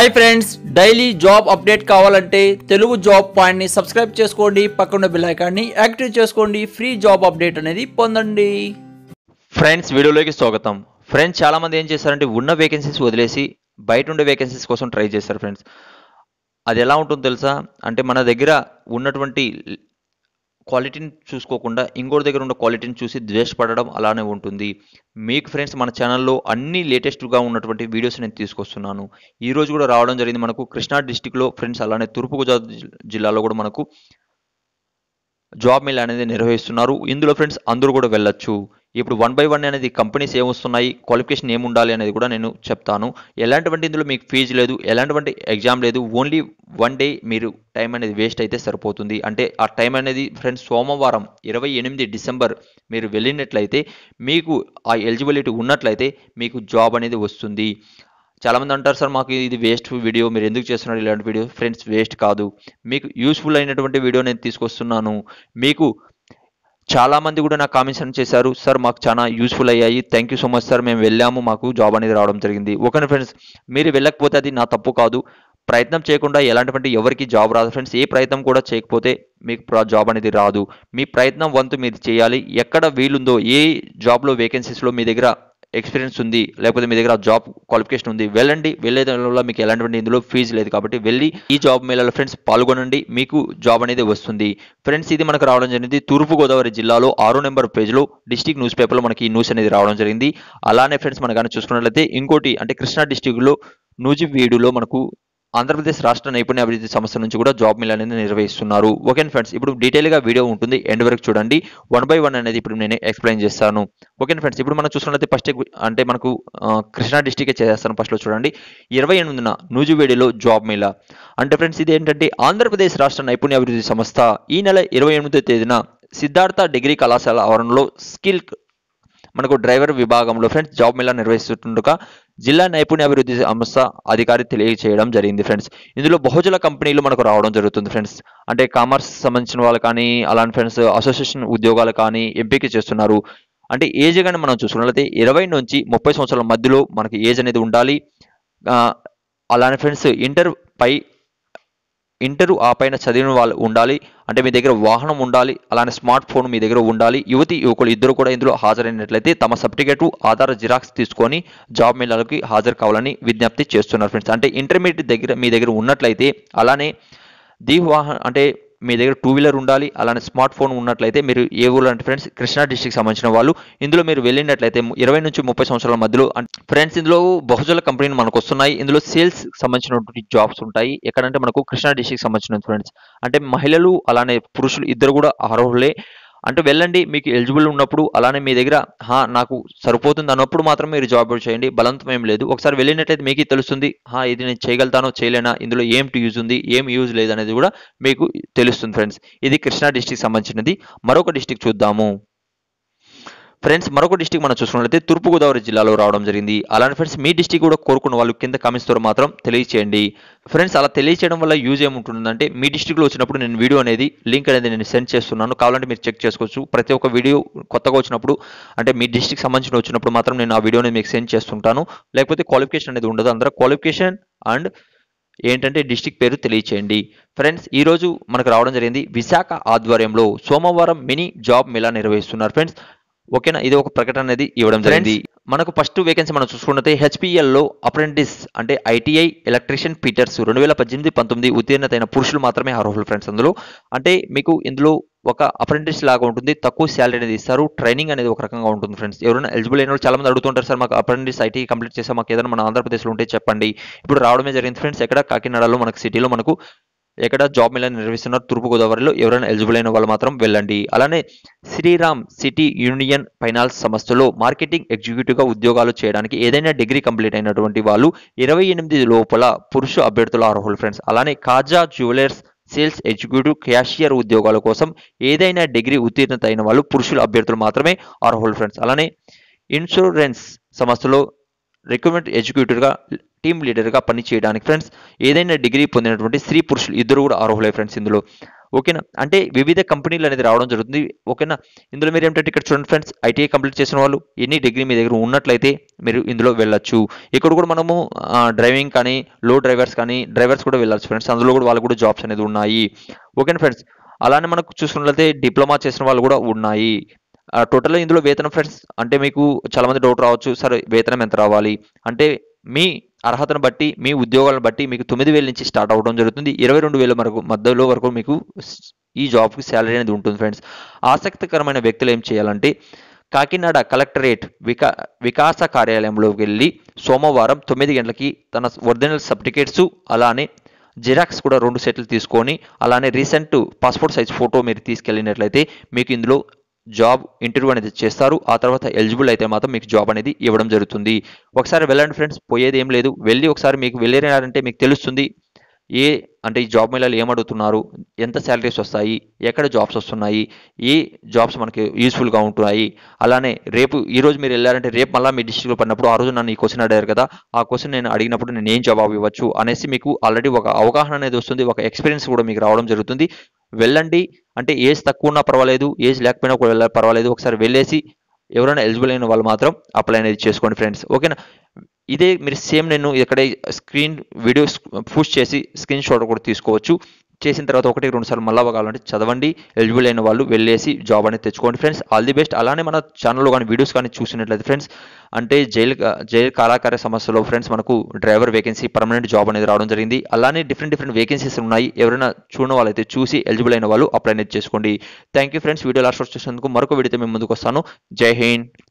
hi friends daily job update కావాలంటే Telugu job point ని subscribe చేసుకోండి పక్కన బెల్ ఐకాన్ని యాక్టివ్ చేసుకోండి ఫ్రీ జాబ్ అప్డేట్ అనేది పొందండి ఫ్రెండ్స్ వీడియోలోకి స్వాగతం ఫ్రెండ్స్ చాలా మంది ఏం చేస్తారంటే ఉన్న వేకెన్సీస్ వదిలేసి బయట ఉండే వేకెన్సీస్ కోసం ట్రై చేస్తారు ఫ్రెండ్స్ అది ఎలా ఉంటుందో తెలుసా అంటే మన దగ్గర ఉన్నటువంటి క్వాలిటీని చూసుకోకుండా ఇంకోటి దగ్గర ఉన్న క్వాలిటీని చూసి ద్వేషపడడం అలానే ఉంటుంది మీకు ఫ్రెండ్స్ మన ఛానల్లో అన్ని లేటెస్ట్గా ఉన్నటువంటి వీడియోస్ నేను తీసుకొస్తున్నాను ఈ రోజు కూడా రావడం జరిగింది మనకు కృష్ణా డిస్టిక్లో ఫ్రెండ్స్ అలానే తూర్పుగోదావరి జిల్- జిల్లాలో కూడా మనకు జాబ్ మేళ అనేది నిర్వహిస్తున్నారు ఇందులో ఫ్రెండ్స్ అందరూ కూడా వెళ్ళొచ్చు ఇప్పుడు వన్ బై వన్ అనేది కంపెనీస్ ఏమొస్తున్నాయి క్వాలిఫికేషన్ ఏముండాలి అనేది కూడా నేను చెప్తాను ఎలాంటివంటి ఇందులో మీకు ఫీజు లేదు ఎలాంటివంటి ఎగ్జామ్ లేదు ఓన్లీ వన్ డే మీరు టైం అనేది వేస్ట్ అయితే సరిపోతుంది అంటే ఆ టైం అనేది ఫ్రెండ్స్ సోమవారం ఇరవై ఎనిమిది డిసెంబర్ మీరు వెళ్ళినట్లయితే మీకు ఆ ఎలిజిబిలిటీ ఉన్నట్లయితే మీకు జాబ్ అనేది వస్తుంది చాలామంది అంటారు సార్ మాకు ఇది వేస్ట్ వీడియో మీరు ఎందుకు చేస్తున్నారు ఇలాంటి వీడియో ఫ్రెండ్స్ వేస్ట్ కాదు మీకు యూస్ఫుల్ అయినటువంటి వీడియో నేను తీసుకొస్తున్నాను మీకు చాలా మంది కూడా నాకు కామెంట్స్ అని చేశారు సార్ మాకు చాలా యూస్ఫుల్ అయ్యాయి thank you so much sir మేము వెళ్ళాము మాకు జాబ్ అనేది రావడం జరిగింది ఓకే ఫ్రెండ్స్ మీరు వెళ్ళకపోతే అది నా తప్పు కాదు ప్రయత్నం చేయకుండా ఎలాంటివంటి ఎవరికి జాబ్ రాదు ఫ్రెండ్స్ ఏ ప్రయత్నం కూడా చేయకపోతే మీకు ప్ర- జాబ్ అనేది రాదు మీ ప్రయత్నం వంతు మీరు చేయాలి ఎక్కడ వీలుందో ఏ జాబ్లో వేకెన్సీస్లో మీ దగ్గర ఎక్స్పీరియన్స్ ఉంది లేకపోతే మీ దగ్గర జాబ్ క్వాలిఫికేషన్ ఉంది వెళ్ళండి వెళ్ళేదాని వల్ల మీకు ఎలాంటి ఇందులో ఫీజు లేదు కాబట్టి వెళ్ళి ఈ జాబ్ మేళలో ఫ్రెండ్స్ పాల్గొనండి మీకు జాబ్ అనేది వస్తుంది ఫ్రెండ్స్ ఇది మనకు రావడం జరిగింది తూర్పుగోదావరి జిల్లాలో ఆరో నెంబర్ పేజ్లో డిస్టిక్ న్యూస్ పేపర్లో మనకి ఈ న్యూస్ అనేది రావడం జరిగింది అలానే ఫ్రెండ్స్ మనం కానీ చూసుకున్నట్లయితే ఇంకోటి అంటే కృష్ణా డిస్టిక్లో నూజివీడులో మనకు ఆంధ్రప్రదేశ్ రాష్ట్ర నైపుణ్య అభివృద్ధి సంస్థ నుంచి కూడా జాబ్ మిల్ అనేది నిర్వహిస్తున్నారు ఓకే ఫ్రెండ్స్ ఇప్పుడు డీటెయిల్గా వీడియో ఉంటుంది ఎండ్ వరకు చూడండి వన్ బై వన్ అనేది ఇప్పుడు నేను ఎక్స్ప్లెయిన్ చేస్తాను ఓకే ఫ్రెండ్స్ ఇప్పుడు మనం చూసుకున్నట్లయితే ఫస్ట్ అంటే మనకు ఆ, కృష్ణా డిస్టిక్ చేస్తాను ఫస్ట్లో చూడండి ఇరవై ఎనిమిదిన నూజివేడిలో జాబ్ మేళా అంటే ఫ్రెండ్స్ ఇది ఏంటంటే ఆంధ్రప్రదేశ్ రాష్ట్ర నైపుణ్య అభివృద్ధి సంస్థ ఈ నెల ఇరవై ఎనిమిదో తేదీన సిద్ధార్థ డిగ్రీ కళాశాల ఆవరణలో స్కిల్ మనకు డ్రైవర్ విభాగంలో ఫ్రెండ్స్ జాబ్ మేళా నిర్వహిస్తుండగా జిల్లా నైపుణ్య అభివృద్ధి సంస్థ అధికారి తెలియజేయడం జరిగింది ఫ్రెండ్స్ ఇందులో బహుజల కంపెనీలు మనకు రావడం జరుగుతుంది ఫ్రెండ్స్ అంటే కామర్స్ సంబంధించిన వాళ్ళు కానీ అలాంటి ఫ్రెండ్స్ అసోసియేషన్ ఉద్యోగాలు కానీ ఎంపిక చేస్తున్నారు అంటే ఏజ్ కానీ మనం చూసుకున్నట్లయితే ఇరవై నుంచి ముప్పై సంవత్సరాల మధ్యలో మనకి ఏజ్ అనేది ఉండాలి ఆ, అలానే ఫ్రెండ్స్ ఇంటర్ పై ఇంటర్ ఆ పైన చదివిన వాళ్ళు ఉండాలి అంటే మీ దగ్గర వాహనం ఉండాలి అలానే స్మార్ట్ ఫోన్ మీ దగ్గర ఉండాలి యువతి యువకులు ఇద్దరు కూడా ఇందులో హాజరైనట్లయితే తమ సర్టిఫికేట్ ఆధార్ జిరాక్స్ తీసుకొని జాబ్ మేళాలకి హాజరు కావాలని విజ్ఞప్తి చేస్తున్నారు ఫ్రెండ్స్ అంటే ఇంటర్మీడియట్ దగ్గర మీ దగ్గర ఉన్నట్లయితే అలానే ది వాహన్ అంటే మీ దగ్గర టూ వీలర్ ఉండాలి అలానే స్మార్ట్ ఫోన్ ఉన్నట్లయితే మీరు ఏ ఊరు అంటే ఫ్రెండ్స్ కృష్ణా డిస్టిక్ సంబంధించిన వాళ్ళు ఇందులో మీరు వెళ్ళినట్లయితే ఇరవై నుంచి ముప్పై సంవత్సరాల మధ్యలో ఫ్రెండ్స్ ఇందులో బహుజల కంపెనీలు మనకు వస్తున్నాయి ఇందులో సేల్స్ సంబంధించినటువంటి జాబ్స్ ఉంటాయి ఎక్కడంటే మనకు కృష్ణా డిస్టిక్ సంబంధించిన ఫ్రెండ్స్ అంటే మహిళలు అలానే పురుషులు ఇద్దరు కూడా అర్హులే అంటే వెళ్ళండి మీకు ఎలిజిబుల్ ఉన్నప్పుడు అలానే మీ దగ్గర హా నాకు సరిపోతుంది అన్నప్పుడు మాత్రం మీరు జాబ్ చేయండి బలవంతం ఏం లేదు ఒకసారి వెళ్ళినట్లయితే మీకు తెలుస్తుంది హా ఇది నేను చేయగలుగుతానో చేయలేనా ఇందులో ఏం యూజ్ ఉంది ఏం యూజ్ లేదు అనేది కూడా మీకు తెలుస్తుంది ఫ్రెండ్స్ ఇది కృష్ణా డిస్టిక్ సంబంధించినది మరొక డిస్టిక్ చూద్దాము ఫ్రెండ్స్ మరొక డిస్టిక్ మనం చూసుకున్నట్లయితే తూర్పుగోదావరి జిల్లాలో రావడం జరిగింది అలానే ఫ్రెండ్స్ మీ డిస్టిక్ కూడా కోరుకున్న వాళ్ళు కింద కామెంట్స్ ద్వారా మాత్రం తెలియచేయండి ఫ్రెండ్స్ అలా తెలియచేయడం వల్ల యూజ్ ఏముంటుందంటే మీ డిస్టిక్లో వచ్చినప్పుడు నేను వీడియో అనేది లింక్ అనేది నేను సెండ్ చేస్తున్నాను కావాలంటే మీరు చెక్ చేసుకోవచ్చు ప్రతి ఒక్క వీడియో కొత్తగా వచ్చినప్పుడు అంటే మీ డిస్టిక్ సంబంధించిన వచ్చినప్పుడు మాత్రం నేను ఆ వీడియోని మీకు సెండ్ చేస్తుంటాను లేకపోతే క్వాలిఫికేషన్ అనేది ఉండదు అందరూ క్వాలిఫికేషన్ అండ్ ఏంటంటే డిస్టిక్ పేరు తెలియచేయండి ఫ్రెండ్స్ ఈ రోజు మనకు రావడం జరిగింది విశాఖ ఆధ్వర్యంలో సోమవారం మినీ జాబ్ మేళా నిర్వహిస్తున్నారు ఫ్రెండ్స్ ఓకేనా ఇది ఒక ప్రకటన అనేది ఇవ్వడం జరిగింది మనకు ఫస్ట్ వేకెన్సీ మనం చూసుకున్నట్టే HPL లో అప్రెంటిస్ అంటే ఐటీఐ ఎలక్ట్రీషియన్ పీటర్స్ రెండు వేల పద్దెనిమిది పంతొమ్మిది ఉత్తీర్ణత అయిన పురుషులు మాత్రమే అర్హులు ఫ్రెండ్స్ అందులో అంటే మీకు ఇందులో ఒక అప్రెంటిస్ లాగా ఉంటుంది తక్కువ శాలరీ అనేది ఇస్తారు ట్రైనింగ్ అనేది ఒక రకంగా ఉంటుంది ఫ్రెండ్స్ ఎవరైనా ఎలిజిబుల్ అయిన వాళ్ళు చాలా మంది అడుగుతుంటారు సార్ మాకు అప్రెంటిస్ ఐటీ కంప్లీట్ చేసాం మాకు ఏదైనా మన ఆంధ్రప్రదేశ్లో ఉంటే చెప్పండి ఇప్పుడు రావడమే జరిగింది ఫ్రెండ్స్ ఎక్కడ కాకినాడలో మనకు సిటీలో మనకు ఎక్కడ జాబ్ మేళ నిర్వహిస్తున్నారు తూర్పుగోదావరిలో ఎవరైనా ఎలిజిబుల్ అయిన వాళ్ళు మాత్రం వెళ్ళండి అలానే శ్రీరామ్ సిటీ యూనియన్ ఫైనాన్స్ సంస్థలో మార్కెటింగ్ ఎగ్జిక్యూటివ్గా ఉద్యోగాలు చేయడానికి ఏదైనా డిగ్రీ కంప్లీట్ అయినటువంటి వాళ్ళు ఇరవై ఎనిమిది లోపల పురుష అభ్యర్థుల అర్హులు ఫ్రెండ్స్ అలానే Kaja jewellers sales executive cashier ఉద్యోగాల కోసం ఏదైనా డిగ్రీ ఉత్తీర్ణత అయిన వాళ్ళు పురుషుల అభ్యర్థులు మాత్రమే అర్హులు ఫ్రెండ్స్ అలానే ఇన్సూరెన్స్ సంస్థలో రిక్రూట్మెంట్ ఎగ్జిక్యూటివ్గా టీమ్ లీడర్గా పనిచేయడానికి ఫ్రెండ్స్ ఏదైనా డిగ్రీ పొందినటువంటి స్త్రీ పురుషులు ఇద్దరు కూడా అర్హులే ఫ్రెండ్స్ ఇందులో ఓకేనా అంటే వివిధ కంపెనీలు అనేది రావడం జరుగుతుంది ఓకేనా ఇందులో మీరు ఏంటంటే ఇక్కడ చూడండి ఫ్రెండ్స్ ఐటీఐ కంప్లీట్ చేసిన వాళ్ళు ఎన్ని డిగ్రీ మీ దగ్గర ఉన్నట్లయితే మీరు ఇందులో వెళ్ళొచ్చు ఇక్కడ కూడా మనము డ్రైవింగ్ కానీ లో డ్రైవర్స్ కానీ డ్రైవర్స్ కూడా వెళ్ళొచ్చు ఫ్రెండ్స్ అందులో కూడా వాళ్ళకు కూడా జాబ్స్ అనేది ఉన్నాయి ఓకేనా ఫ్రెండ్స్ అలానే మనకు చూసుకున్నట్లయితే డిప్లొమా చేసిన వాళ్ళు కూడా ఉన్నాయి టోటల్గా ఇందులో వేతనం ఫ్రెండ్స్ అంటే మీకు చాలా మంది డౌట్ రావచ్చు సరే వేతనం ఎంత రావాలి అంటే మీ అర్హతను బట్టి మీ ఉద్యోగాలను బట్టి మీకు తొమ్మిది వేల నుంచి స్టార్ట్ అవ్వడం జరుగుతుంది ఇరవై రెండు వేల వరకు మధ్యలో వరకు మీకు స్- ఈ జాబ్కి శాలరీ అనేది ఉంటుంది ఫ్రెండ్స్ ఆసక్తికరమైన వ్యక్తులు ఏం చేయాలంటే కాకినాడ కలెక్టరేట్ వికా వికాస కార్యాలయంలోకి వెళ్ళి సోమవారం తొమ్మిది గంటలకి తన ఒరిజినల్ సర్టిఫికేట్స్ అలానే జిరాక్స్ కూడా రెండు సెట్లు తీసుకొని అలానే రీసెంట్ పాస్పోర్ట్ సైజ్ ఫోటో మీరు తీసుకెళ్ళినట్లయితే మీకు ఇందులో జాబ్ ఇంటర్వ్యూ అనేది చేస్తారు ఆ తర్వాత ఎలిజిబుల్ అయితే మాత్రం మీకు జాబ్ అనేది ఇవ్వడం జరుగుతుంది ఒకసారి వెళ్ళండి ఫ్రెండ్స్ పోయేది ఏం లేదు వెళ్ళి ఒకసారి మీకు వెళ్ళారంటే మీకు తెలుస్తుంది ఏ అంటే ఈ జాబ్ మేళాలు ఏమడుగుతున్నారు ఎంత శాలరీస్ వస్తాయి ఎక్కడ జాబ్స్ వస్తున్నాయి ఏ జాబ్స్ మనకి యూస్ఫుల్గా ఉంటున్నాయి అలానే రేపు ఈ రోజు మీరు వెళ్ళారంటే రేపు మళ్ళీ మీ డిస్ట్రిక్ట్లో పడినప్పుడు ఆ రోజు నన్ను ఈ క్వశ్చన్ అడిగారు కదా ఆ క్వశ్చన్ నేను అడిగినప్పుడు నేను ఏం జవాబు ఇవ్వచ్చు అనేసి మీకు ఆల్రెడీ ఒక అవగాహన అనేది వస్తుంది ఒక ఎక్స్పీరియన్స్ కూడా మీకు రావడం జరుగుతుంది వెళ్ళండి అంటే ఏజ్ తక్కువ ఉన్నా పర్వాలేదు ఏజ్ లేకపోయినా కూడా వెళ్ళ పర్వాలేదు ఒకసారి వెళ్ళేసి ఎవరైనా ఎలిజిబుల్ అయిన వాళ్ళు మాత్రం అప్లై అనేది చేసుకోండి ఫ్రెండ్స్ ఓకేనా ఇదే మీరు సేమ్ నేను ఇక్కడ స్క్రీన్ వీడియోస్ పుష్ చేసి స్క్రీన్ షాట్ కూడా తీసుకోవచ్చు చేసిన తర్వాత ఒకటి రెండు సార్లు మళ్ళా కావాలంటే చదవండి ఎలిజిబుల్ అయిన వాళ్ళు వెళ్ళేసి జాబ్ అనేది తెచ్చుకోండి ఫ్రెండ్స్ ఆల్ ది బెస్ట్ అలానే మన ఛానల్లో కానీ వీడియోస్ కానీ చూసినట్లయితే ఫ్రెండ్స్ అంటే జైలు జైలు కాలాకార సమస్యలో ఫ్రెండ్స్ మనకు డ్రైవర్ వేకెన్సీ పర్మనెంట్ జాబ్ అనేది రావడం జరిగింది అలానే డిఫరెంట్ డిఫరెంట్ వేకెన్సీస్ ఉన్నాయి ఎవరైనా చూడని వాళ్ళైతే చూసి ఎలిజిబుల్ అయిన వాళ్ళు అప్లై అనేది చేసుకోండి thank you friends video last చూసినందుకు మరొక వీడియోతో మేము ముందుకు వస్తాను జై హింద్